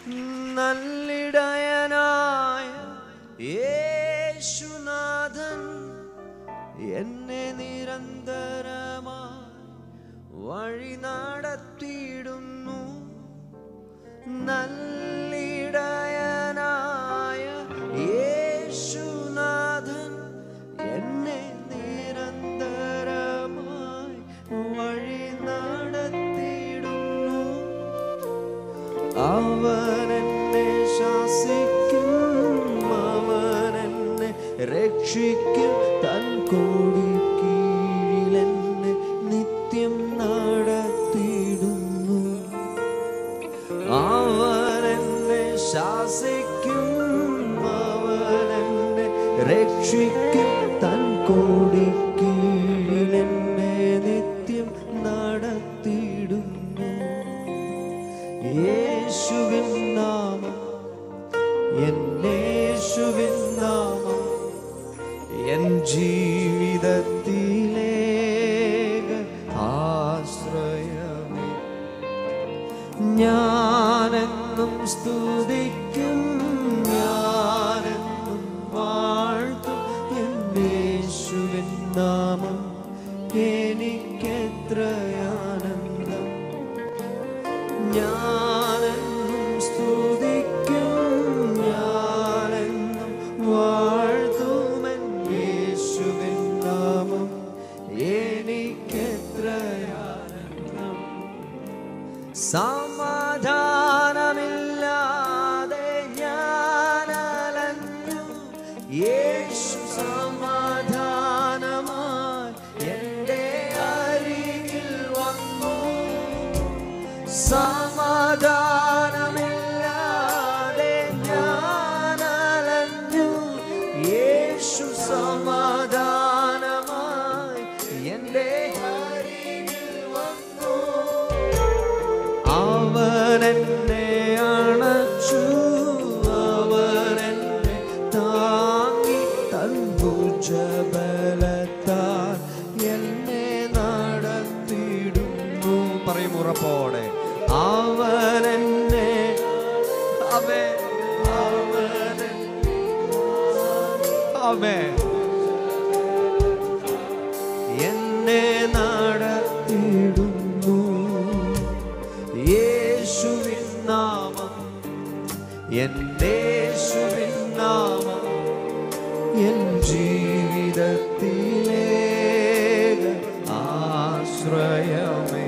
നല്ലിടയനായ യേശുനാഥൻ എന്നെ നിരന്തരമായി വഴി നടത്തിയിടുന്നു നല്ലിടയനായ യേശുനാഥൻ എന്നെ നിരന്തരമായി വഴി നടത്തിയിടുന്നു അവൻ എന്നെ ശാസിക്കും അവൻ എന്നെ രക്ഷിക്കും തൻ കോടി കീഴിൽ എന്നെ നിത്യം നടത്തിയിടുന്നു അവൻ എന്നെ ശാസിക്കും അവൻ എന്നെ രക്ഷിക്കും തൻ കോടി കീഴിൽ എന്നെ നിത്യം നടത്തിയിടുന്നു യേശുവിൻ നാമം എന്നേശുവിൻ നാമം എൻ ജീവിതത്തിലേക ആശ്രയമേ ഞാനെന്നും സ്തുതിക്കും ഞാനെന്നും വാഴ്ത്തും എന്നേശുവിൻ നാമം എനിക്കെത്രയാനന്ദം ഞാനെന്നും സ്തുതിക്കും ഞാനെന്നും വാഴ്ത്തുമെൻ യേശുവിൻ നാമം എനിക്കെത്രയാനന്ദം സമാധാനമില്ലാതെ ഞാനലഞ്ഞു യേശു സമാധാനമായി എൻ്റെ അരികിൽ വന്നു സമാധാനമില്ലാതെ ഞാനലഞ്ഞു യേശു സമാധാനമായി എൻ്റെ അരികിൽ വന്നു അവൻ എന്നെ അണച്ചു അവൻ എന്നെ താങ്ങി തൻ ഭുജബലത്താൽ എന്നെ നടത്തിയിടുന്നു പറയും ഉറപ്പോടെ അവൻ എന്നെ അവൻ അവൻ അവൻ എന്നെ നടത്തിയിടുന്നു യേശുവിൻ നാമം എന്നേശുവിൻ നാമം എൻ ജീവിതത്തിലേക ആശ്രയമേ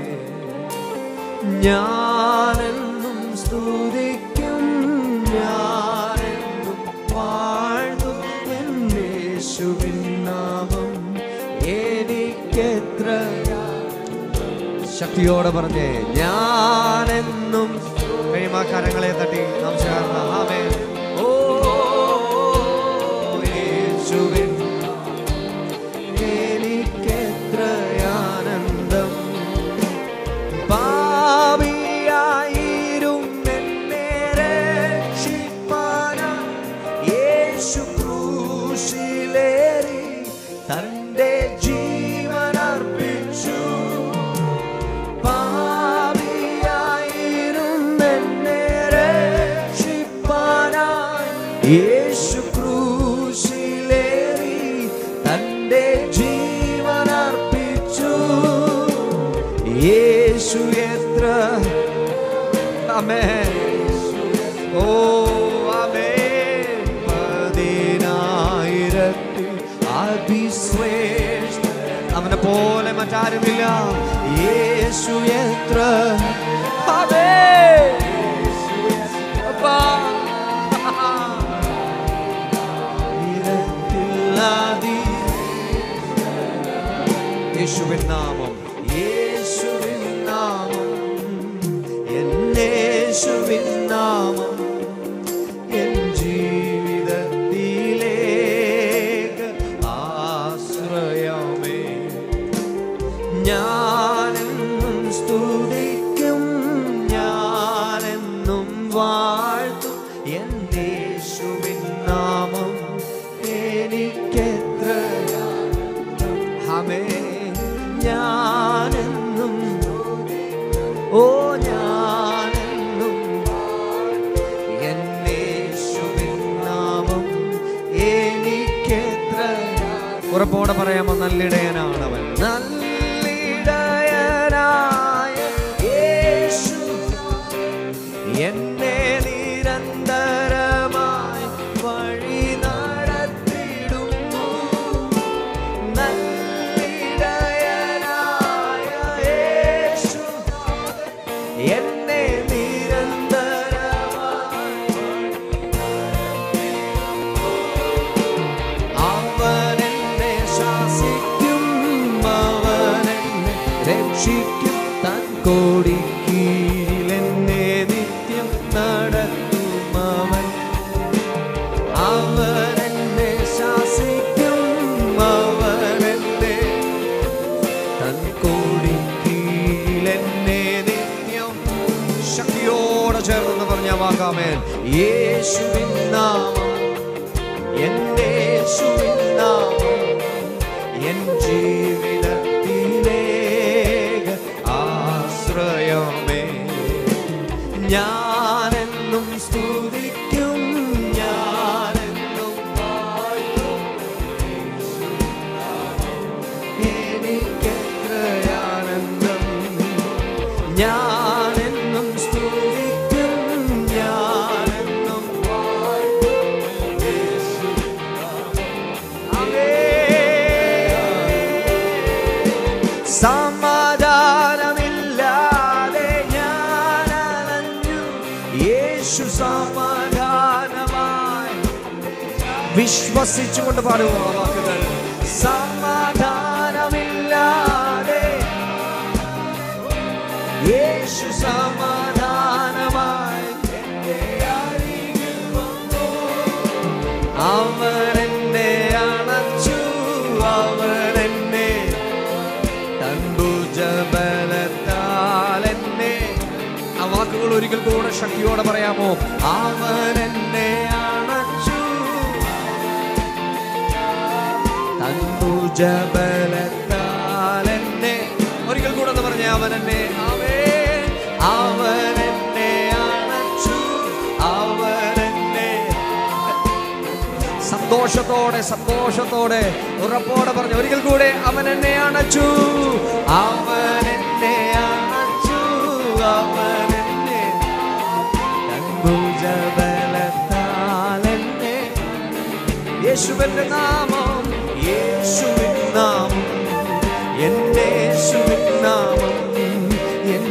ഞാനെന്നും സ്തുതിക്കും ഞാനെന്നും വാഴ്ത്തും എന്നേശുവിൻ നാമം എനിക്കെത്ര ശക്തിയോടെ പറഞ്ഞേ ഞാനെന്നും കഴിയുമ്പോ ആ കരങ്ങളെ തട്ടി നാം ചേർന്ന് ആമേൻ. ഓ യേശുവിൻ എനിക്കെത്രയാനന്ദം പാപിയായിരുന്നെന്നെ രക്ഷിപ്പാനായി യേശു ക്രൂശിലേറി തന്റെ ജീവനർപ്പിച്ചു പാപിയായിരുന്നെന്നെ രക്ഷിപ്പാനായി യേശു ക്രൂശിലേറി തന്റെ ജീവനർപ്പിച്ചു യേശു എത്ര ആമേൻ ഓ ആമേൻ പതിനായിരത്തിൽ അതിശ്രേഷ്ഠ അവനെ പോലെ മറ്റാരുമില്ല യേശു എത്ര ആമേൻ അപ്പാ ഇരട്ടില്ലാതി യേശുവിൻ നാമം യേശുവിൻ നാമം എന്നേശുവിൻ നാമം എൻ ജീവിതത്തിലേക്ക് ആശ്രയമേ ഞാനെന്നും സ്തുതിക്കും ഞാനെന്നും വാഴ്ത്തും എന്നേശുവിൻ നാമം എനിക്കെത്ര ഹമേ ഞാനെന്നും ഓ ഞാനെന്നും ഉറപ്പോടെ പറയാമോ നല്ലിടയനാണ് അവൻ നല്ലിടയനായ യേശു എന്നെ നിരന്തരമായി വഴി നടത്തിടുന്നു നല്ലിടയനായ യേശു എന്നെ നിരന്തരമായി അവൻ എന്നെ ശാസിക്കും അവൻ എന്നെ രക്ഷിക്കും തൻ കോടിക്കീഴിൽ എന്നെ നിത്യം നടത്തും അവൻ അവൻ എന്നെ ശാസിക്കും അവൻ എന്നെ തൻ കോടിക്കീഴിൽ എന്നെ നിത്യം ശക്തിയോടെ ചേർന്ന് പറഞ്ഞ വാക്കാമേൻ യേശുവിൻ നാമം എന്റെ യേശുവിൻ നാമം എൻ ജീവിതത്തിലേക ആശ്രയമേ ഞാനെന്നും സ്തുതിക്കും ഞാനെന്നും പാടും എനിക്കെത്രയാനന്ദം ഞാനെന്നും സ്തുതിക്കും ഞാനെന്നും പാടും സമാധാനമില്ലാതെ ഞാൻ അലഞ്ഞു യേശു സമാധാനമായി വിശ്വസിച്ചുകൊണ്ട് പാടുക ആ വാക്കുകൾ സമാധാനമില്ലാതെ യേശു സമാധാനമായി എൻ്റെ അരികിൽ വന്നു അവൻ എന്നെ അണച്ചു അവൻ എന്നെ തൻഭുജബലത്താൽ എന്നെ ആ വാക്കുകൾ ഒരിക്കൽ കൂടെ ശക്തിയോടെ പറയാമോ അവൻ എന്നെ അണച്ചു തൻഭുജബലത്താൽ എന്നെ ഒരിക്കൽ കൂടെ എന്ന് പറഞ്ഞേ അവൻ എന്നെ അവേ അവൻ എന്നെ അണച്ചു അവൻ എന്നെ സന്തോഷത്തോടെ സന്തോഷത്തോടെ ഉറപ്പോടെ പറഞ്ഞു ഒരിക്കൽ കൂടെ അവൻ എന്നെ അണച്ചു അവൻ എന്നെ അണച്ചു അവൻ എന്നെ ഭുജബലത്താൽ എന്നെ യേശുവിന്റെ നാമം യേശുവിൻ നാമം എന്റെ യേശുവിൻ നാമം എൻ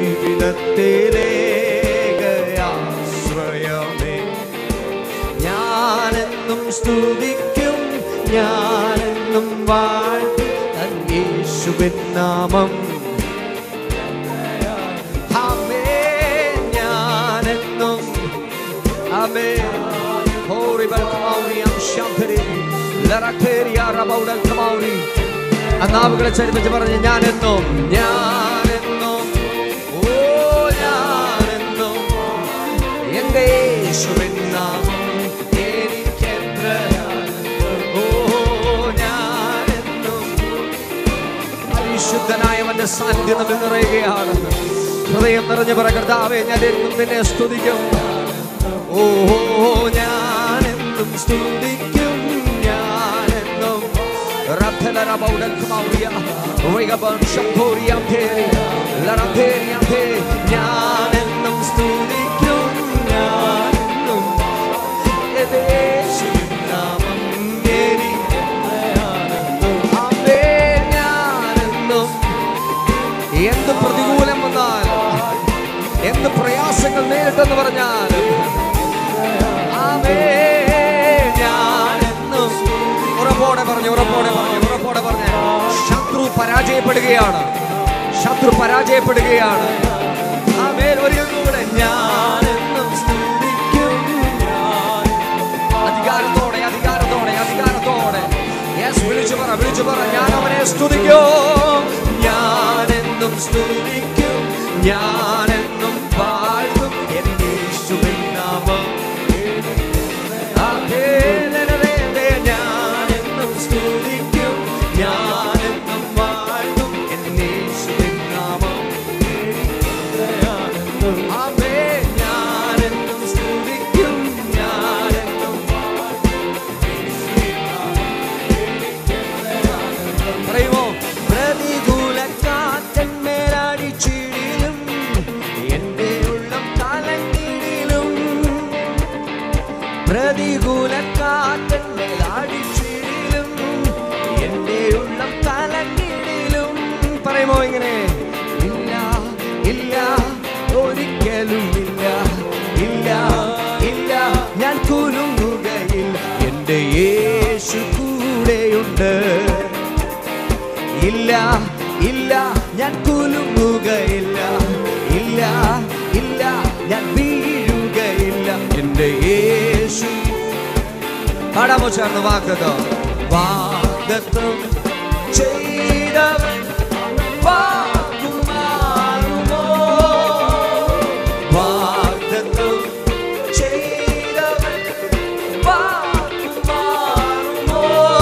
ജീവിതത്തിലേകയാശ്രയമേ ഞാനെന്നും സ്തുതിക്കും ഞാനെന്നും വാഴ്ത്തും തൻ യേശുവിൻ നാമം ആമേൻ. ഞാനെന്നും ആമേൻ. ഹോറി ബൽക്കമൗരി അംശാന്തരി. ലറക്കേരി അറബൗഡൽ കമൗരി. ആ നാവുകളെ ചരിപ്പിച്ച് പറഞ്ഞ് ഞാനെന്നും ഞാനെന്നും ഓ ഞാനെന്നും എന്റെ യേശുവിൻ നാമം എനിക്കെത്രയാണ് ഓ ഞാനെന്നും പരിശുദ്ധനായവന്റെ സാന്നിധ്യം നമ്മിൽ നിറയുകയാണ് ഹൃദയം നിറഞ്ഞു പറ കർത്താവേ ഞാൻ എന്നും നിന്നെ സ്തുതിക്കും ഓ ഞാനെന്നും സ്തുതിക്കും ഞാനെന്നും റബ്ബലറബൗഡൽക്കുമൗറിയ, ഉവൈകബം ശംഭൂരിയം ധേരി, ലറംധേരിയം ധേ. ഞാനെന്നും സ്തുതിക്കും ഞാനെന്നും എന്റെ യേശുവിൻ നാമം എനിക്കെത്രയാണ്. ആമേ, ഞാനെന്നും എന്ത് പ്രതികൂലം വന്നാലും എന്ത് പ്രയാസങ്ങൾ നേരിട്ടെന്ന് പറഞ്ഞാലും ആമേ, ഞാനെന്നും ഉറപ്പോടെ പറഞ്ഞു ഉറപ്പോടെ പറഞ്ഞു ഉറപ്പോടെ പറഞ്ഞു ശത്രു പരാജയപ്പെടുകയാണ് ശത്രു പരാജയപ്പെടുകയാണ് ആമേൻ ഒരിക്കൽ കൂടെ ഞാനെന്നും സ്തുതിക്കും അധികാരത്തോടെ അധികാരത്തോടെ അധികാരത്തോടെ യെസ് വിളിച്ചു പറ വിളിച്ചു പറ ഞാൻ അവനെ സ്തുതിക്കും ഞാനെന്നും സ്തുതിക്കും ഞാനെന്നും പാടും എൻ യേശുവിൻ നാമം ആഹേലരേ, ഞാനെന്നും സ്തുതിക്കും ഞാനെന്നും പാടും എൻ യേശുവിൻ നാമം ആമേ ഞാനെന്നും സ്തുതിക്കും ഞാനെന്നും പ്രതികൂല കാറ്റടിച്ചിടിലും എന്റെ ഉള്ളം കലങ്ങിടിലും പറയുമോ ഇങ്ങനെ ഇല്ല ഇല്ല ഒരിക്കലും ഇല്ല ഇല്ല ഇല്ല ഞാൻ കുലുങ്ങുകയില്ല എന്റെ യേശു കൂടെയുണ്ട് ഇല്ല ഇല്ല ഞാൻ കുലുങ്ങുകയില്ല ഇല്ല ഇല്ല ഞാൻ വീഴുകയില്ല എന്റെ യേശു പാടാമോ ചേർന്ന് വാഗ്ദത്തം വാഗ്ദത്തം ചെയ്തവൻ വാക്കുമാറുമോ വാഗ്ദത്തം ചെയ്തവൻ വാക്കുമാറുമോ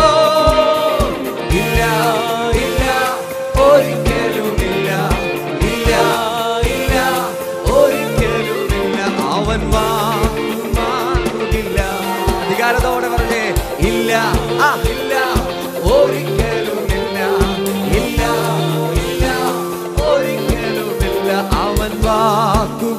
ഇല്ല ഇല്ല ഒരിക്കലുമില്ല ഇല്ല ഇല്ല ഒരിക്കലുമില്ല അവൻ വാങ്ങുമാറുകില്ല അധികാരത്തോടെ പറഞ്ഞേ ഇല്ല ആ ഇല്ല ഒരിക്കലുമില്ല ഇല്ല ഇല്ല ഒരിക്കലുമില്ല അവൻ വാക്കും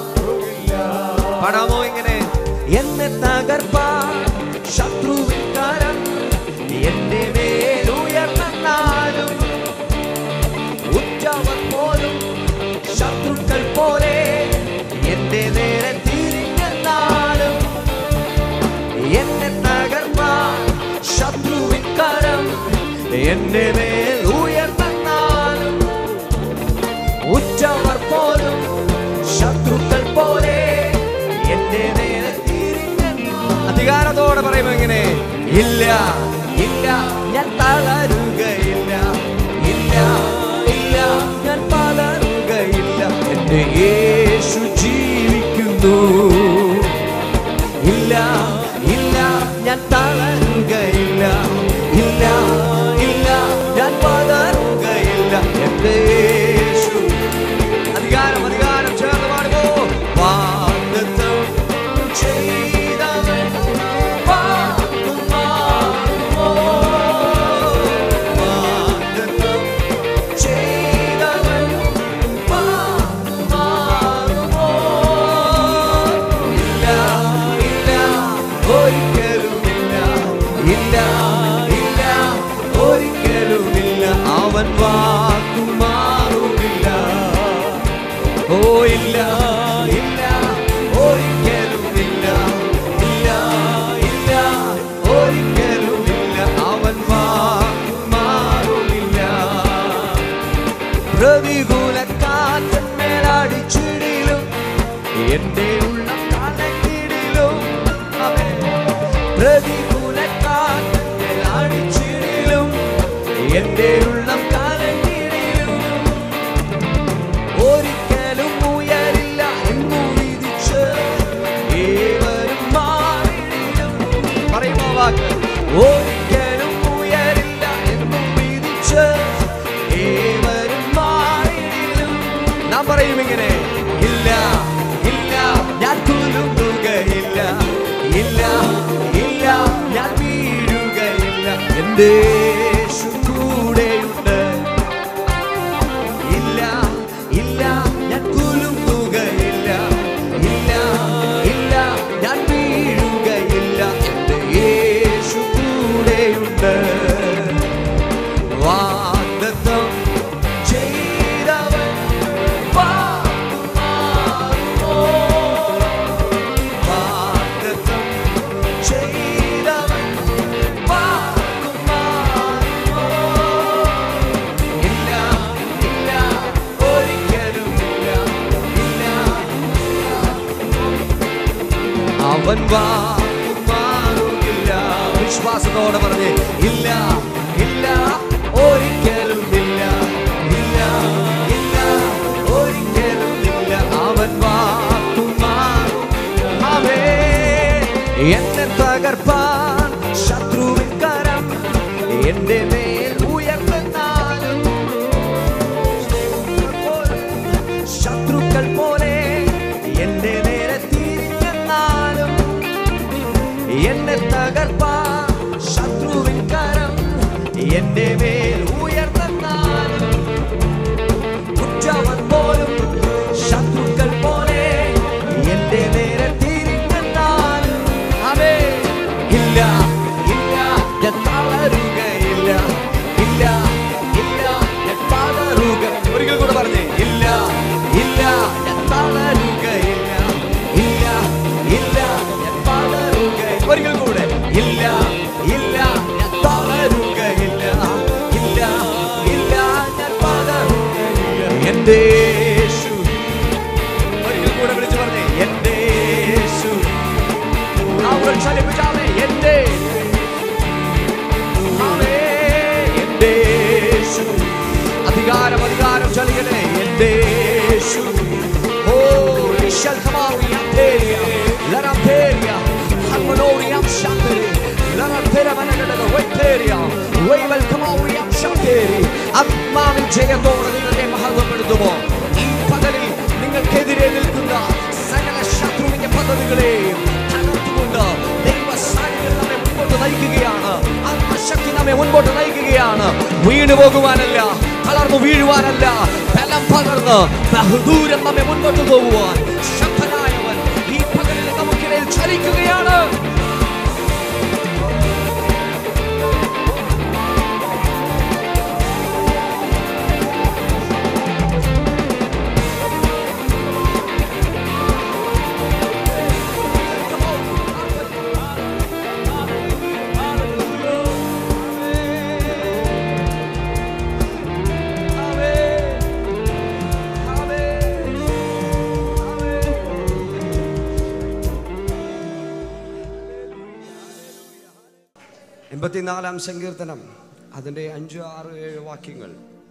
പടാമോ ഇങ്ങനെ എന്നെ തകർപ്പാൻ ശത്രുവിൻ കരം എന്റെ മേലുയർന്നാലും ഉറ്റവർ പോലും ശത്രുക്കൾ പോലെ എന്റെ നേരെ തിരിഞ്ഞാലും എന്നെ തകർപ്പാൻ ശത്രുവിൻ കരം എന്റെ മേൽ ഉയർന്നാലും ഉറ്റവർ പോലും ശത്രുക്കൾ പോലെ എന്റെ നേരെ തിരിഞ്ഞു അധികാരത്തോടെ പറയുമ്പോ എങ്ങനെ ഇല്ല ഇല്ല ഞാൻ തളരുകയില്ല ഇല്ല ഇല്ല ഞാൻ പലരുകയില്ല എന്റെ യേശു ജീവിക്കുന്നു ഇല്ല ഇല്ല ഞാൻ തളരുകയില്ല ഇല്ല ഇല്ല ഞാൻ പതറുകയില്ല എന്റെ യേശു അധികാരം അധികാരം ചേർന്ന് പാടുമോ വാഗ്ദത്തം ചെയ്തവൻ വാക്കുമാറുമോ? വാഗ്ദത്തം ചെയ്തവൻ വാക്കുമാറുമോ? ഇല്ല ഇല്ല ഒരിക്കലുമില്ല ഇല്ല ഇല്ല ഒരിക്കലുമില്ല അവൻ വാക്കുമാറുമില്ല ഓ ഇല്ല ഇല്ല ഒരിക്കലുമില്ല ഇല്ല ഇല്ല ഒരിക്കലുമില്ല അവൻ മാറുമില്ല പ്രതികൂല കാറ്റന്മേലടിച്ചിടിലും എന്റെ ഉള്ള കലക്കിടിലും അവൻ പ്രതികൂല കാറ്റന്മേലടിച്ചിടിലും എന്റെ ഉള്ളം കലങ്ങിടിലും ഒരിക്കലും ഉയരില്ല എന്നു വിധിച്ച് ഏവരും മാറിയിടും പറയുമോ വാക്ക് ഒരിക്കലും ഉയരില്ല എന്നു വിധിച്ച് ഏവരും മാറിയിടും നാം പറയും ഇങ്ങനെ ഇല്ല ഇല്ല ഞാൻ കുലുങ്ങുകയില്ല ഇല്ല ഇല്ല ഞാൻ വീഴുകയില്ല എന്റെ യേശു കൂടെയുണ്ട് ഇല്ല ഇല്ല ഞാൻ കുലുങ്ങുകയില്ല ഇല്ല ഇല്ല ഞാൻ വീഴുകയില്ല എന്റെ യേശു കൂടെയുണ്ട് വാഗ്ദത്തം ചെയ്തവൻ വാക്കുമാറുമോ? വാഗ്ദത്തം ചെയ്തവൻ വാക്കുമാറുമോ? ഇല്ല ഇല്ല ഒരിക്കലും ഇല്ല ഇല്ല അവൻ മാറുകില്ല വിശ്വാസത്തോടെ പറഞ്ഞ് ഇല്ല ഇല്ല ഒരിക്കലും ഇല്ല ഇല്ല ഇല്ല ഒരിക്കലും ഇല്ല അവൻ വാക്കുമാറും അവേ എന്നെ തകർപ്പാൻ ശത്രുവിൻ കരം എന്റെ മേൽ ഉയർന്നാലും ശത്രുക്കൾ പോലെ എന്റെ നേരെ തിരിഞ്ഞെന്നാലും എന്നെ തകർപ്പാൻ ശത്രുവിൻ കരം എന്റെ മേൽ ഉയർന്നെന്നാലും ഉറ്റവൻ പോലും ശത്രുക്കൾ പോലെ എന്റെ നേരെ തിരിഞ്ഞെന്നാലും അവേ എന്റെ യേശു ഒരിക്കൽ കൂടെ വിളിച്ചു പറഞ്ഞേ എന്റെ യേശു അവൾ ചലിപ്പിച്ചാമേ എന്റെ ആമേ, എന്റെ യേശു അധികാരം അധികാരം ചലിക്കണേ എന്റെ യേശു ഓ ഇഷൽ കമാവി അന്തേരിയ ലരന്തേരിയ ഹൽമനോറിയം ശാന്തരി ലരന്തേര മനങ്ങളുടെ വൈത്തേരിയ വൈവൽ കമാവിയം ശാന്തേരി ആത്മാവിൻ ജയത്തോടെ നിങ്ങളെ മഹത്വപ്പെടുത്തുമോ ഈ പകലിൽ നിങ്ങൾക്കെതിരെ നിൽക്കുന്ന സകല ശത്രുവിന്റെ പദ്ധതികളെയും തകർത്തുകൊണ്ട് ദൈവ സാന്നിധ്യം നമ്മെ മുൻപോട്ട് നയിക്കുകയാണ് ആത്മശക്തി നമ്മെ മുൻപോട്ട് നയിക്കുകയാണ് വീണു പോകുവാനല്ല തളർന്നു വീഴുവാനല്ല ബലം പകർന്ന് ബഹുദൂരം നമ്മെ മുൻപോട്ട് പോകുവാൻ ശക്തനായവൻ ഈ പകലിൽ നമുക്കിടയിൽ ചലിക്കുകയാണ് എൺപത്തിനാലാം സങ്കീർത്തനം അതിൻ്റെ അഞ്ച് ആറ് ഏഴ് വാക്യങ്ങൾ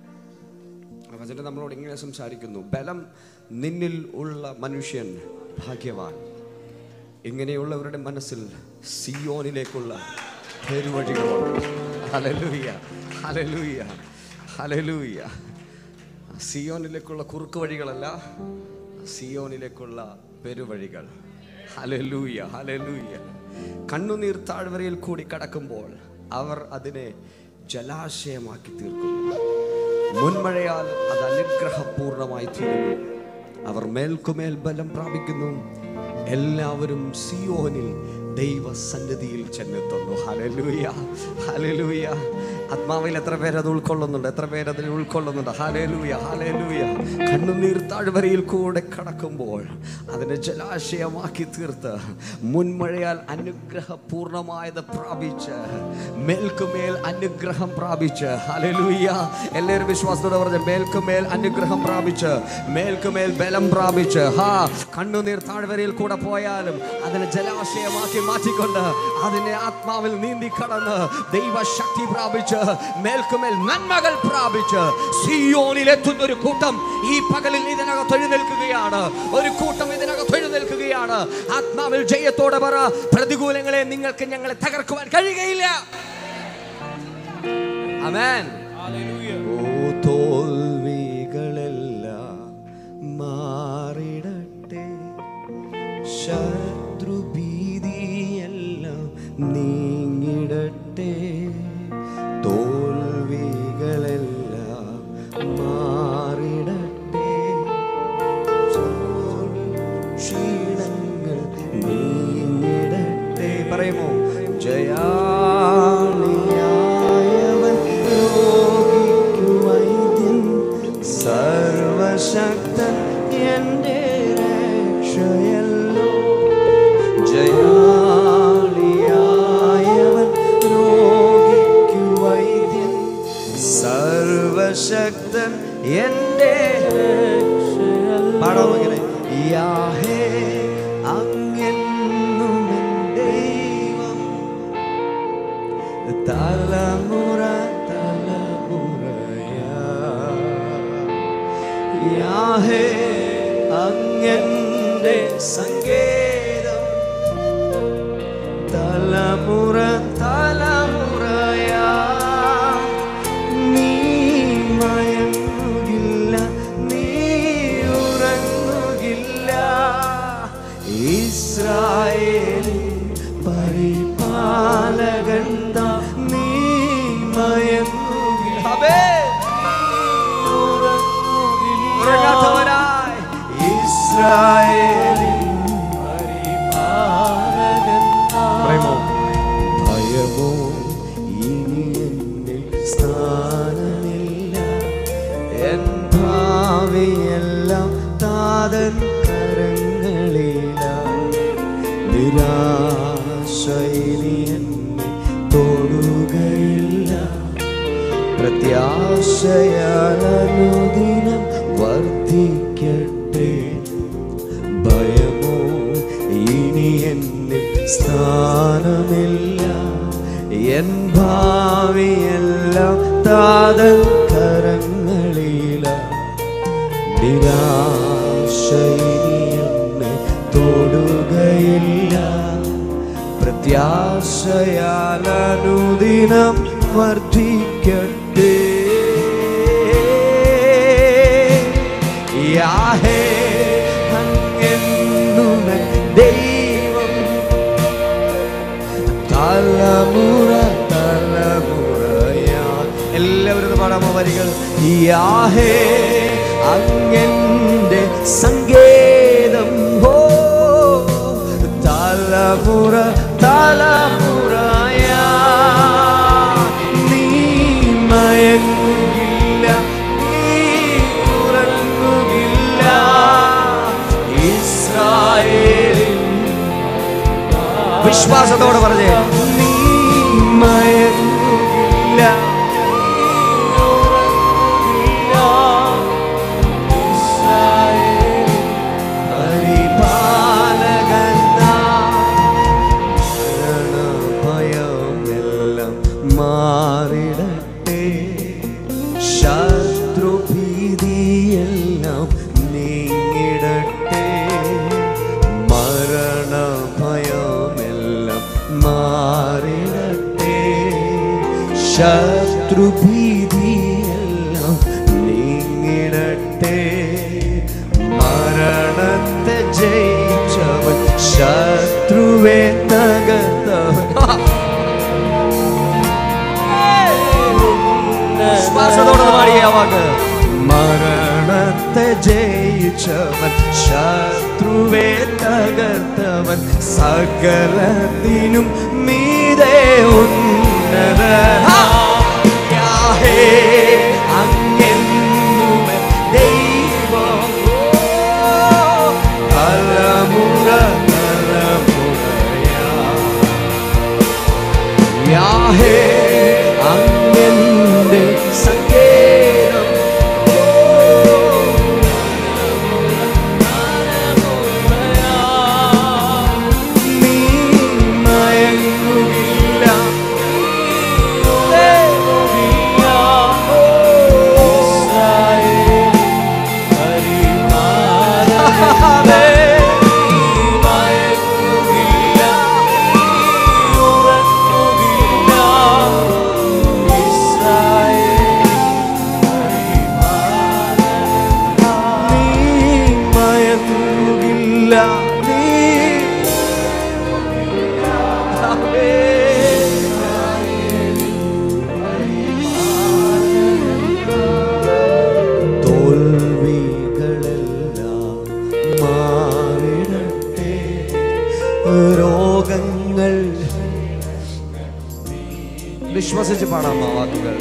ആ വചനം നമ്മളോട് ഇങ്ങനെ സംസാരിക്കുന്നു ബലം നിന്നിൽ ഉള്ള മനുഷ്യൻ ഭാഗ്യവാൻ ഇങ്ങനെയുള്ളവരുടെ മനസ്സിൽ സിയോനിലേക്കുള്ള പെരുവഴികളുണ്ട് ഹലലൂയ ഹലലൂയ ഹലലൂയ സിയോനിലേക്കുള്ള കുറുക്ക് വഴികളല്ല സിയോനിലേക്കുള്ള പെരുവഴികൾ ഹലലൂയ ഹലലൂയ കണ്ണുനീർ താഴ്വരയിൽ കൂടി കടക്കുമ്പോൾ അവർ അതിനെ ജലാശയമാക്കി തീർക്കുന്നു മുൻമഴയാൽ അത് അനുഗ്രഹപൂർണമായി തീരുന്നു അവർ മേൽക്കുമേൽ ബലം പ്രാപിക്കുന്നു എല്ലാവരും സിയോനിൽ ദൈവസന്നിധിയിൽ ചെന്നെത്തുന്നു ഹലലൂയ ഹലലൂയ ആത്മാവിൽ എത്ര പേര് അത് ഉൾക്കൊള്ളുന്നുണ്ട് എത്ര പേര് അതിൽ ഉൾക്കൊള്ളുന്നുണ്ട് ഹലലൂയ ഹലലൂയ കണ്ണുനീർ താഴ്വരയിൽ കൂടെ കടക്കുമ്പോൾ അതിനെ ജലാശയമാക്കി തീർത്ത് മുൻമഴയാൽ അനുഗ്രഹപൂർണമായത് പ്രാപിച്ച് മേൽക്കുമേൽ അനുഗ്രഹം പ്രാപിച്ച് ഹലലൂയ എല്ലാവരും വിശ്വാസത്തോടെ പറഞ്ഞ മേൽക്കുമേൽ അനുഗ്രഹം പ്രാപിച്ച് മേൽക്കുമേൽ ബലം പ്രാപിച്ച് ഹാ കണ്ണുനീർ താഴ്വരയിൽ കൂടെ പോയാലും അതിനെ ജലാശയമാക്കി മാറ്റിക്കൊണ്ട് അതിനെ ആത്മാവിൽ നീന്തി കടന്ന് ദൈവശക്തി പ്രാപിച്ച് മേൽക്കുമേൽ നന്മകൾ പ്രാപിച്ച് സിയോനിലെത്തുന്ന ഒരു കൂട്ടം ഈ പകലിൽ ഇതിനകത്ത് എഴുന്നേൽക്കുകയാണ് ഒരു കൂട്ടം ഇതിനകത്ത് എഴുന്നേൽക്കുകയാണ് ആത്മാവിൽ ജയത്തോടെ പറ പ്രതികൂലങ്ങളെ നിങ്ങൾക്ക് ഞങ്ങളെ തകർക്കുവാൻ കഴിയുകയില്ല അമേൻ ഓ തോൽവികളെല്ലാം മാറിടട്ടെ ശത്രുഭീതിയെല്ലാം നീങ്ങിടട്ടെ തോൽവികളെല്ലാം മാറിടട്ടെ ക്ഷീണങ്ങൾ നീങ്ങിടട്ടെ പറയുമോ ജയാളിയായവൻ രോഗിക്കു വൈദ്യൻ സർവശക്തൻ എൻ്റെ രക്ഷയല്ലോ ജയാളിയായവൻ രോഗിക്കു വൈദ്യൻ സർവശക്തൻ എൻ്റെ പാടാമോ ഇങ്ങനെ യാഹേ അങ്ങെന്നും എൻ ദൈവം തലമുറ തലമുറയാ യാഹേ അങ്ങന്റെ സങ്കേതം തലമുറ തലമുറയാ നീ മയങ്ങുകില്ല നീ ഉറങ്ങുകില്ല ഇസ്രായേലിൻ പരിപാലകൻ താ നീ മയങ്ങുകില്ല അബേ ഉറങ്ങാത്തവരായി ഇസ്രായേലിൻ പരിപാലകൻ താ. ഭയമോ ഇനി എന്നിൽ സ്ഥാനമില്ല എൻ ഭാവിയെല്ലാം താതൻ കരങ്ങളിലാണ് നിരാശയിനി എന്നെ തൊടുകയില്ല പ്രത്യാശയാൽ അനുദിനം വർദ്ധ എൻ ഭാവിയെല്ലാം താതൻ കരങ്ങളില നിരാശയിനി എന്നെ തൊടുകയില്ല പ്രത്യാശയാൽ അനുദിനം വർദ്ധിക്കട്ടെ യാഹേ അങ്ങെന്നുമെ ദൈവം തലമുറ തലമുറയാ എല്ലാവരും ഒന്ന് പാടാമോ വരികൾ യാഹേ അങ്ങന്റെ സങ്കേതം ഹോ തലമുറ തലമുറയാ നീ മയങ്ങുകില്ല നീ ഉറങ്ങുകില്ല ഇസ്രായേലിൻ വിശ്വാസത്തോടെ പറഞ്ഞേ നീ മയങ്ങുകില്ല ഭയമെല്ലാം മാറിടട്ടെ ശത്രുഭീതിയെല്ലാം നീങ്ങിടട്ടെ മരണഭയമെല്ലാം മാറിടട്ടെ ശത്രുഭീതിയെല്ലാം നീങ്ങിടട്ടെ മരണത്തെ ജയിച്ചവൻ ശത്രുവെ തകർത്തവൻ വിശ്വാസത്തോടെ പാടിയ വാക്ക് മരണത്തെ ജയിച്ചവൻ ശത്രുവെ തകർത്തവൻ സകലത്തിനും മീതെ ഉന്നത അങ്ങെന്നുമെ ദൈവം തലമുറ തലമുറയാ യാഹേ അങ്ങന്റെ സങ്കേതം നീ മയങ്ങുകില്ല ഉറങ്ങുകില്ല. പരിപാലകനേ. നീ മയങ്ങുകില്ല തോൽവികളെല്ലാം മാറിടട്ടെ രോഗങ്ങൾ വിശ്വസിച്ച് പാടാമോ വാക്കുകൾ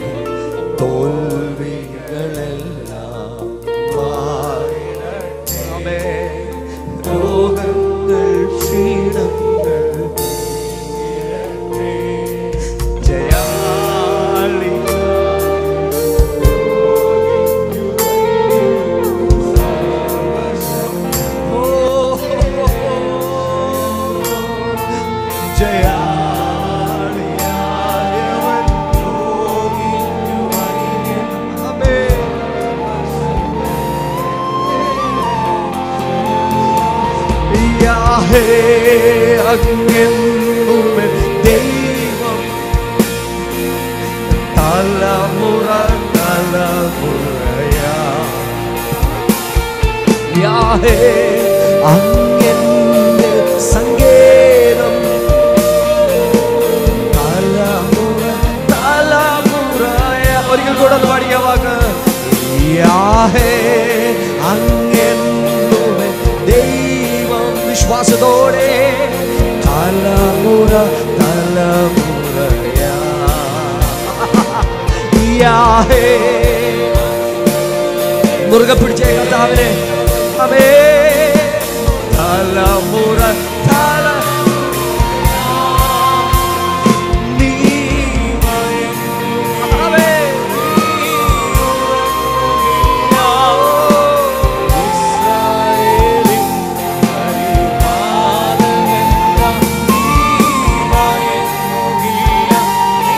തോൽവികളെല്ലാം മാറിടട്ടെ. ആമേൻ. രോഗങ്ങൾ ക്ഷീണങ്ങൾ നീങ്ങിടട്ടെ. ജയാളി ജയാളിയായവൻ യോഗിക്കു വൈകൻ. ആമേൻ. യാഹേ അങ്ങെന്നുമെ ദൈവം തലമുറ തലമുറയാ യാഹേ അങ്ങെന്റെ സങ്കേതം തലമുറ തലമുറയ ഒരിക്കൽ കൂടെ ഒന്ന് പാടിയ വാക്ക് യാഹേ അങ്ങെന്നുമെ ദൈവം വിശ്വാസത്തോടെ തലമുറ തലമുറയാ യാഹേ മുറുകെ പിടിച്ചേ കർത്താവിനെ അവേ തലമുറ തല നീ അവേ ഇസ്രായേലിൻ പരിപാലകൻ നീ മയങ്ങുകില്ല നീ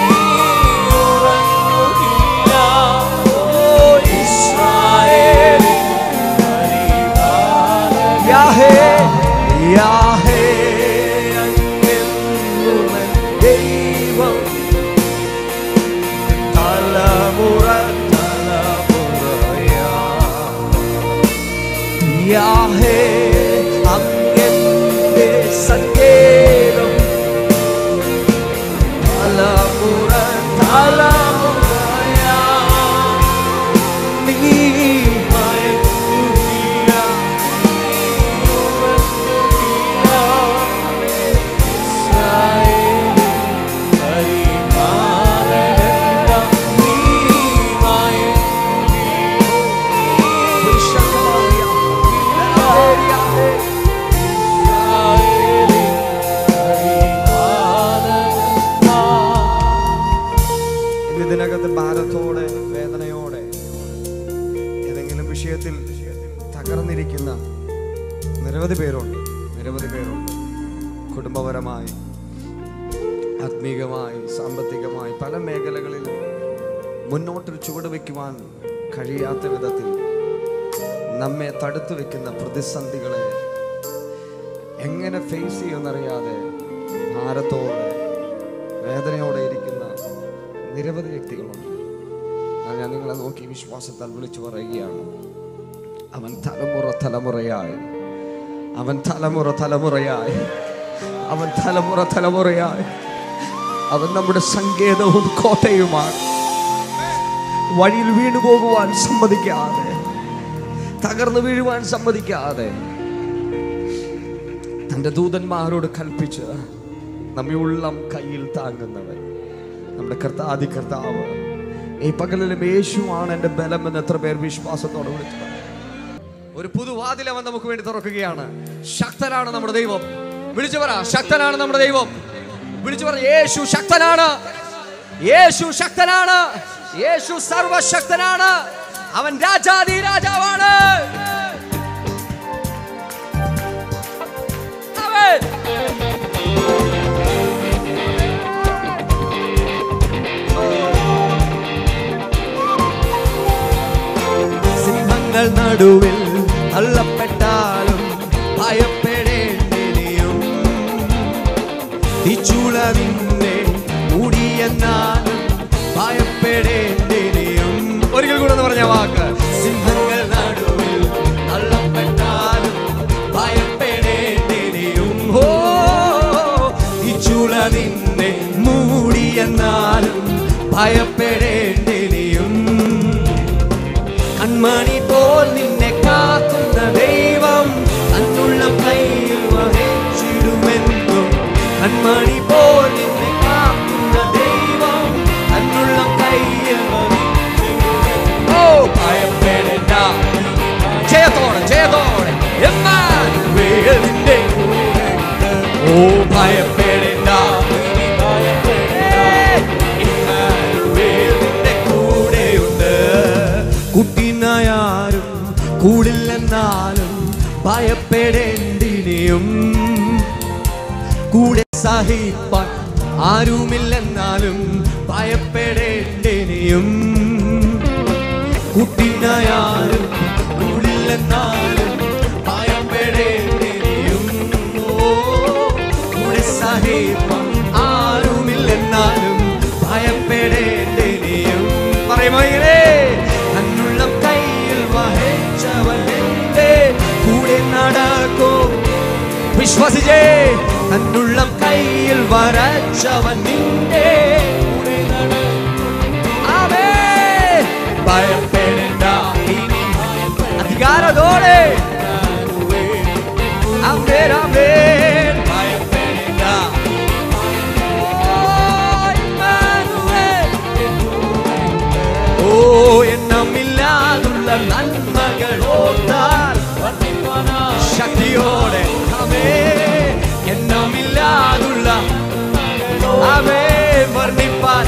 കുടുംബപരമായി ആത്മീകമായി സാമ്പത്തികമായി പല മേഖലകളിലും മുന്നോട്ടൊരു ചുവട് വയ്ക്കുവാൻ കഴിയാത്ത വിധത്തിൽ നമ്മെ തടുത്തു വെക്കുന്ന പ്രതിസന്ധികളെ എങ്ങനെ ഫേസ് ചെയ്യുമെന്നറിയാതെ ഭാരത്തോടെ വേദനയോടെ ഇരിക്കുന്ന നിരവധി വ്യക്തികളുണ്ട് എന്നാൽ ഞാൻ നിങ്ങളെ നോക്കി വിശ്വാസത്താൽ വിളിച്ചു പറയുകയാണ് അവൻ തലമുറ തലമുറയായി അവൻ തലമുറ തലമുറയായി അവൻ തലമുറ തലമുറയായി അവൻ നമ്മുടെ സങ്കേതവും കോട്ടയുമാണ് വഴിയിൽ വീണു പോകുവാൻ സമ്മതിക്കാതെ തകർന്നു വീഴുവാൻ സമ്മതിക്കാതെ തൻ്റെ ദൂതന്മാരോട് കൽപ്പിച്ച് നമ്മെ ഉള്ളം കയ്യിൽ താങ്ങുന്നവൻ നമ്മുടെ കർത്താദി കർത്താവ് ഈ പകലിലും യേശുവാണ് എൻ്റെ ബലം എന്ന് എത്ര പേർ വിശ്വാസത്തോടെ വിളിച്ചു പറയും? ഒരു പുതുവാതിൽ അവൻ നമുക്ക് വേണ്ടി തുറക്കുകയാണ് ശക്തനാണ് നമ്മുടെ ദൈവം വിളിച്ചു പറ ശക്തനാണ് നമ്മുടെ ദൈവം വിളിച്ചു പറ യേശു ശക്തനാണ് യേശു ശക്തനാണ് യേശു സർവശക്തനാണ് അവൻ രാജാതി രാജാവാണ് അവൻ സിംഹങ്ങൾ നടുവിൽ തള്ളപ്പെട്ടാലും ഭയപ്പെടേണ്ടിനിയും തിച്ചുളവിന്റെ മുടിയെന്നാലും ഭയപ്പെടേണ്ടിനിയും ഒരിക്കൽ കൂടെ ഒന്ന് പറഞ്ഞ വാക്ക് സിംഹങ്ങൾ നടുവിൽ തള്ളപ്പെട്ടാലും ഭയപ്പെടേണ്ടിനിയും ഓ തിച്ചുളവിന്റെ മൂടിയെന്നാലും ഭയപ്പെടേണ്ടിനിയും കൺമണി പോൽ നിന്നെ കാക്കുന്ന ദൈവം തന്നുള്ള കയ്യിൽ വഹിച്ചിടുമെന്നും കൺമണി പോൽ നിന്നെ കാക്കുന്ന ദൈവം തന്നുള്ള കയ്യിൽ വഹിച്ചിടുമെന്നും. ഓ ഭയപ്പെടേണ്ട ജയത്തോടെ ജയത്തോടെ എമ്മാനുവേൽ നിന്റെ കൂടെയുണ്ട്. ഓ ഭയപ്പെടേണ്ട ഇമ്മാനുവേൽ നിന്റെ കൂടെയുണ്ട് കുട്ടിനായാരും കൂടില്ലെന്നാലും ഭയപ്പെടേണ്ടിനിയും കൂടെ സഹിപ്പാൻ ആരുമില്ലെന്നാലും ഭയപ്പെടേണ്ടിനിയും കുട്ടിനായാലും കൂടില്ലെന്നാലും ഭയപ്പെടേണ്ടിനിയും ഓ, കൂടെ സഹിപ്പാൻ ആരുമില്ലെന്നാലും ഭയപ്പെടേണ്ടിനിയും പറയുമോ ഇങ്ങനെ തന്നുള്ള കയ്യിൽ വഹിച്ചവൻ എന്റെ കൂടെ നടക്കും വിശ്വസിച്ചേ തന്നുള്ള കയ്യിൽ വരച്ചവൻ നിന്റെ കൂടെ നടക്കും ആമേൻ. ഭയപ്പെടേണ്ട ഇനി അധികാരത്തോടെ ആമേൻ, ആമേൻ. ഭയപ്പെടേണ്ട. ഓ, ഇമ്മാനുവേൽ. ഓ എണ്ണമില്ലാതുള്ള നന്മകൾ ഓർത്താൽ ശക്തിയോടെ അവേ എണ്ണമില്ലാതുള്ള അവേ വർണ്ണിപ്പാൻ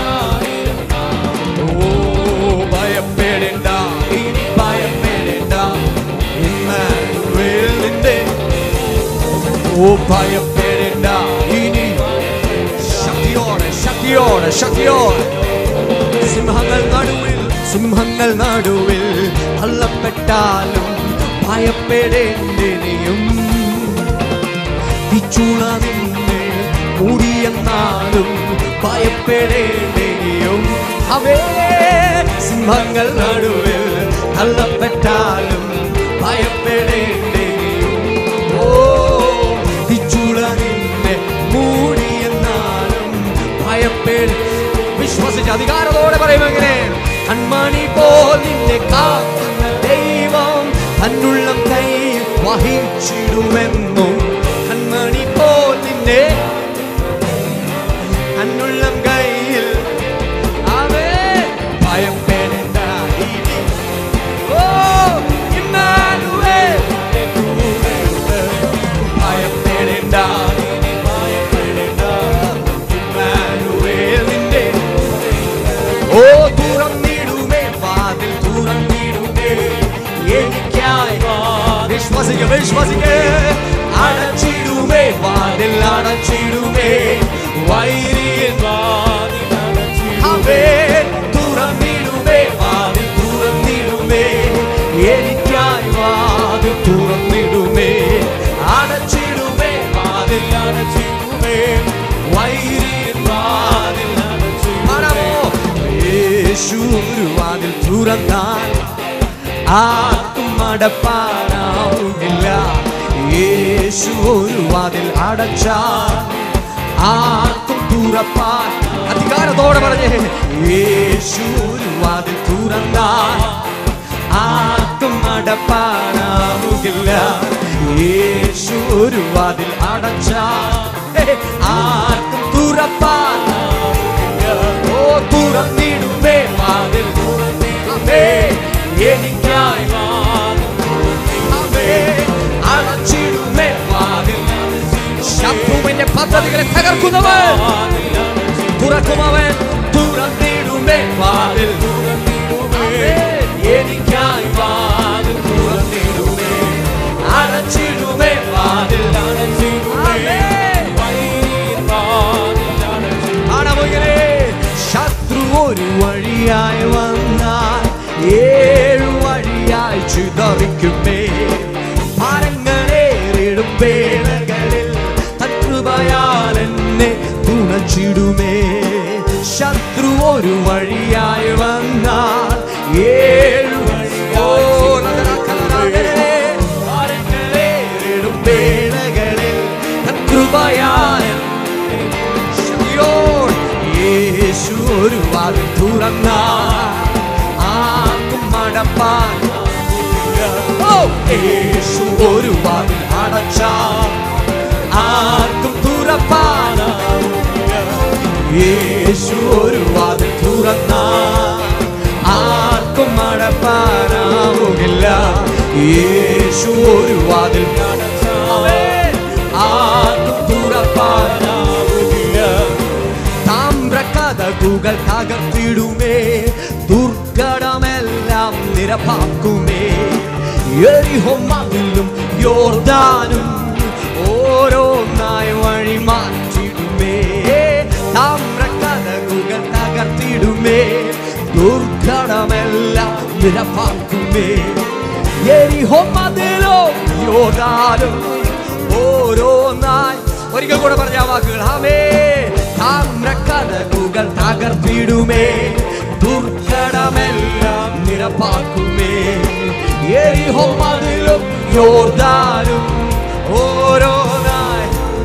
ഓ ഭയപ്പെടേണ്ട ഇനി ഭയപ്പെടേണ്ട ഇമ്മാനുവേൽ നിന്റെ ഓ ഭയപ്പെടേണ്ട ഇനി ശക്തിയോടെ ശക്തിയോടെ ശക്തിയോടെ സിംഹങ്ങൾ നടുവിൽ സിംഹങ്ങൾ നടുവിൽ തള്ളപ്പെട്ടാലും ഭയപ്പെടേണ്ടിനിയും തിച്ചുള നിന്നെ മൂടിയെന്നാലും ഭയപ്പെടേണ്ടിനിയും അവേ സിംഹങ്ങൾ നടുവിൽ തള്ളപ്പെട്ടാലും ഭയപ്പെടേണ്ടിനിയും ഓ തിച്ചുള നിന്നെ മൂടിയെന്നാലും ഭയപ്പെട വിശ്വസിച്ച് അധികാരത്തോടെ പറയും എങ്ങനെ കൺമണി പോൽ നിന്നെ കാക്കുന്ന ദൈവം തന്നുള്ളം കൈ വഹിച്ചിടുമെന്നും കൺമണി പോൽ നിന്നെ തന്നുള്ളം കയ്യിൽ അവേ ഭയപ്പെടേണ്ട ഇനി. ഓ, ഇമ്മാനുവേൽ നിന്റെ കൂടെയുണ്ട്. ഭയപ്പെടേണ്ട ഇനി ഭയപ്പെടേണ്ട ഇമ്മാനുവേൽ നിന്റെ ഓ തുറന്നിടുമേ വാതിൽ തുറന്നിടുമേ എനിക്കായി വിശ്വസിക്ക വിശ്വസിക്ക അടച്ചിടുമേ വാതിൽ വാതിൽ അടച്ചിടുമേ വൈരിയൻ വാതിൽ അടച്ചിടുമേ. അവേ തുറന്നിടുമേ വാതിൽ തുറന്നിടുമേ എനിക്കായി വാതിൽ തുറന്നിടുമേ അടച്ചിടുമേ വാതിൽ അടച്ചിടുമേ വൈരിയൻ വാതിൽ അടച്ചിടുമേ യേശു ഒരു വാതിൽ തുറന്നാൽ ആർക്കും അടപ്പാനാവുകില്ല യേശു ഒരു വാതിൽ അടച്ചാൽ ആർക്കും തുറപ്പാൻ അധികാരത്തോടെ പറഞ്ഞേ യേശു ഒരു വാതിൽ തുറന്നാൽ ആർക്കും അടപ്പാനാവുകില്ല യേശു ഒരു വാതിൽ അടച്ചാൽ ആർക്കും തുറപ്പാനാവുകില്ല ഓ തുറന്നിടുമേ വാതിൽ തുറന്നിടുമേ എനിക്കായി വാതിൽ തുറന്നിടുമേ അടച്ചിടുമേ വാതിൽ ശത്രുവിന്റെ പദ്ധതികളെ തകർക്കുന്നവൻ തുറക്കുമവൻ തുറന്നിടുമേ വാതിൽ തുറന്നിടുമേ എനിക്കായി വാതിൽ തുറന്നിടുമേ അടച്ചിടുമേ വാതിൽ അടച്ചിടുമേ വൈരിയൻ വാതിൽ അടച്ചിടുമേ. ആണമോയിലെ ശത്രു ഒരു വഴിയായി വന്നാൽ ഏഴു വഴിയായി ചിതറിക്കുമേ ഭാരങ്ങളേറിടും വേളകളിൽ തത്രുപയാൽ എന്നെ തുണച്ചിടുമേ ശത്രു ഒരു വഴിയായി വന്നാൽ ഏഴു ഭാരങ്ങളേറിടും വേളകളിൽ തത്രുപയാൽ ശക്തിയോട് യേശു ഒരു വാതിൽ തുറന്ന ആർക്കും മടപ്പാൻ ഓ, യേശു ഒരു വാതിൽ അടച്ച ആർക്കും തുറപ്പാൻ യേശു ഒരു വാതിൽ തുറന്ന ആർക്കും മടപ്പാനാവുകില്ല യേശു ഒരു വാതിൽ അടച്ചാൽ ആർക്കും തുറപ്പാനാവുകില്ല താമ്രകഥകുകൾ തകർത്തിടുമേ ദുർഘടമെല്ലാം നിരപ്പാക്കുമേ എരിഹോ മതിലും യോർദാനും ഓരോന്നായി വഴി മാറ്റിടുമേ താമ്രകഥകുകൾ തകർത്തിടുമേ ദുർഘടമെല്ലാം നിരപ്പാക്കുമേ എരിഹോ മതിലോ യോർദാനും ഓരോന്നായി ഒരിക്കൽ കൂടെ പറഞ്ഞ ആ വാക്കുകൾ ആമേ താമ്രക്കഥകുകൾ തകർത്തിടുമേ ദുർഘടമെല്ലാം നിരപ്പാക്കുമേ എരിഹോ മതിലും യോർദാനും ഓരോന്നായി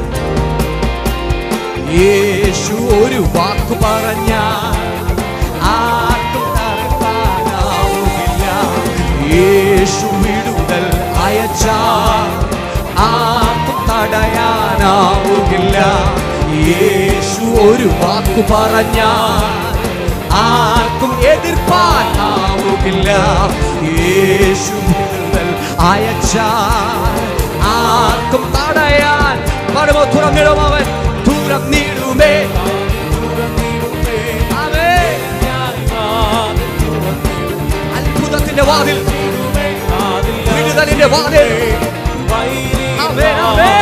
യേശു ഒരു വാക്കു പറഞ്ഞ ആർക്കും തടുക്കാനാവുകില്ല യേശു വിടുതൽ അയച്ച ആർക്കും തടയാനാവുകില്ല യേശു ഒരു വാക്കു പറഞ്ഞ ആർക്കും എതിർപ്പാനാവുകില്ല യേശു വിടുതൽ അയച്ച ആർക്കും തടയാൻ പടുമോ തുറന്നിടും അവൻ തുറന്നിടുമേ അവേ അത്ഭുതത്തിന്റെ വാതിൽ വിടുതലിന്റെ വാതിൽ അവേ അവേ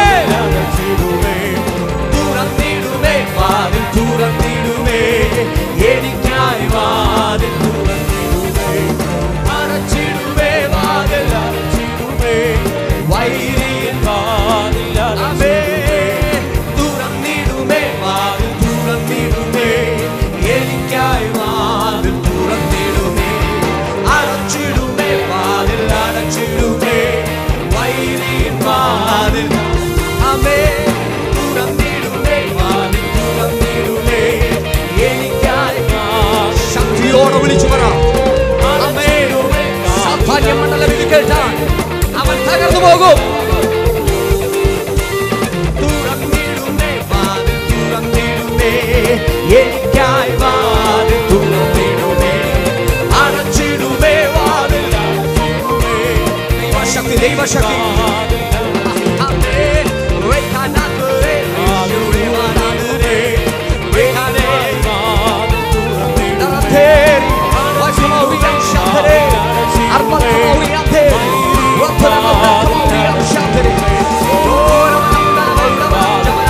തുറന്നിടുമേ വാതിൽ തുറന്നിടുമേ എനിക്കായി വാതിൽ തുറന്നിടുമേ അടച്ചിടുമേ വാതിൽ അടച്ചിടുമേ വൈരിയൻ വാതിൽ അവേ തുറന്നിടുമേ വാതിൽ തുറന്നിടുമേ എനിക്കായി വാതിൽ തുറന്നിടുമേ അടച്ചിടുമേ വാതിൽ അടച്ചിടുമേ വൈരിയൻ വാതിൽ അവേ തുറന്നിടുമേ വാതിൽ തുറന്നിടുമേ എനിക്കായി വാതിൽ ശക്തിയോടെ വിളിച്ചു പറ അവേ സാഫല്യ മണ്ഡലത്തിൽ കേട്ടാൽ അവൻ തകർന്നു പോകും തുറന്നിടുമേ വാതിൽ തുറന്നിടുമേ എനിക്കായി വാതിൽ തുറന്നിടുമേ അടച്ചിടുമേ വാതിൽ അടച്ചിടുമേ ദൈവശക്തി ദൈവശക്തി ആമേ. റേഖാനാഥരേ, യേശുവേ വാനാഥരേ, റേഖാനേ. നരഥേരി, വൈഷ്ണവോറിയം ശാന്തരേ, അർമ്മത്തോറിയം ധേരി, വത്സരമോറിയം ശാന്തരേ. ഓരോ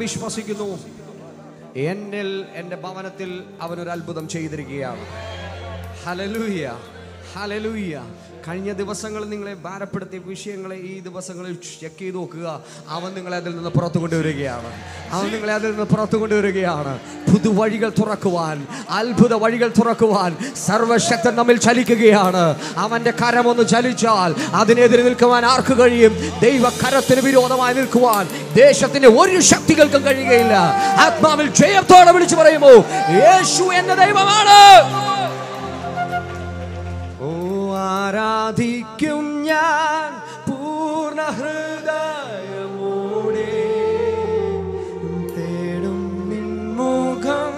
വിശ്വസിക്കുന്നു എന്നിൽ എൻ്റെ ഭവനത്തിൽ അവനൊരു അത്ഭുതം ചെയ്തിരിക്കുകയാണ് ഹലലൂയ ഹലലൂയ കഴിഞ്ഞ ദിവസങ്ങളിൽ നിങ്ങളെ ഭാരപ്പെടുത്തിയ വിഷയങ്ങളെ ഈ ദിവസങ്ങളിൽ ചെക്ക് ചെയ്ത് നോക്കുക അവൻ നിങ്ങളെ അതിൽ നിന്ന് പുറത്തു കൊണ്ടുവരികയാണ് അവൻ നിങ്ങളെ അതിൽ നിന്ന് പുറത്തു കൊണ്ടുവരികയാണ് പുതുവഴികൾ തുറക്കുവാൻ അത്ഭുത വഴികൾ തുറക്കുവാൻ സർവശക്തൻ നമ്മിൽ ചലിക്കുകയാണ് അവന്റെ കരമൊന്ന് ചലിച്ചാൽ അതിനെതിരെ നിൽക്കുവാൻ ആർക്ക് കഴിയും ദൈവ കരത്തിന് വിരോധമായി നിൽക്കുവാൻ ദേശത്തിന്റെ ഒരു ശക്തികൾക്കും കഴിയുകയില്ല ആത്മാവിൽ ജയത്തോടെ വിളിച്ചു പറയുമോ യേശു എന്റെ ദൈവമാണ് ഓ ആരാധിക്കും ഞാൻ പൂർണ്ണ ഹൃദയമോടെ തേടും നിൻമുഖം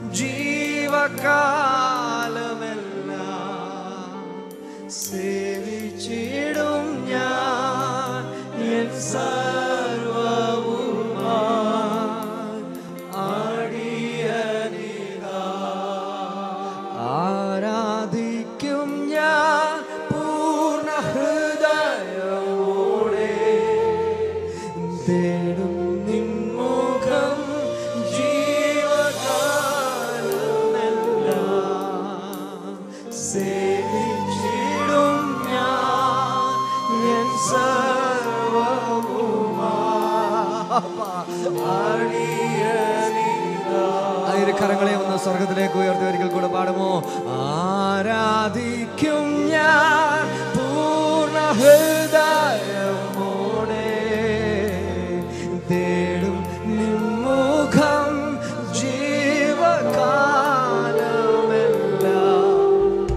ജീവകാലമെല്ലാം സേവിച്ചിടും ഞാൻ എൻ സർവവുമായി ആടിയനിതാ ആരാധിക്കും ഞാൻ പൂർണ്ണ ഹൃദയമോടെ തേടും നിൻമുഖം ജീവകാലമെല്ലാം സേവിച്ചിടും ഞാൻ എൻ സർവമാ കരങ്ങളെ ഒന്ന് സ്വർഗത്തിലേക്ക് ഉയർത്തി ഒരിക്കൽ കൂടെ പാടുമോ ആരാധിക്കും ഞാൻ പൂർണ്ണ ഹൃദയമോടെ തേടും നിമ്മുഖം ജീവകാലമെല്ലാം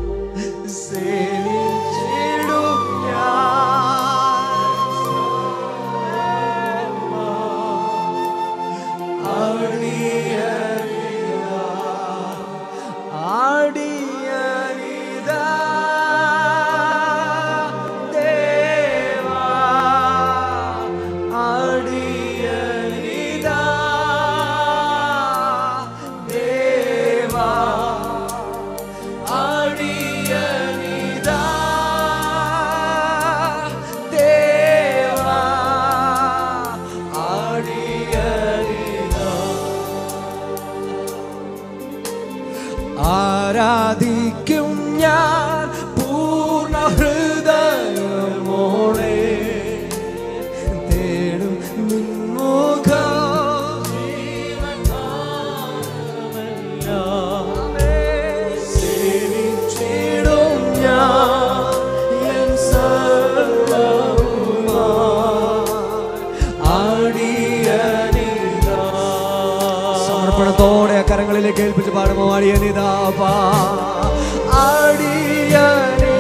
സേവിച്ചിടും ആടിയനിതാ ദേവാ ആടിയനിതാ ദേവാ ആടിയനിതാ ദേവാ ആടിയനിതാ ആരാധിക്കും ഞാൻ പൂർണ്ണ ഹൃദയമോടെ തേടും നിൻമുഖ സേവിച്ചിടും ഞാൻ എൻ സർവ്വവുമായി ആടിയനിതാ സമർപ്പണത്തോടെ കരങ്ങളിലേക്ക് ഏൽപ്പിച്ച് പാടുമോ അടിയനിതാ പാ. അടിയനിതാ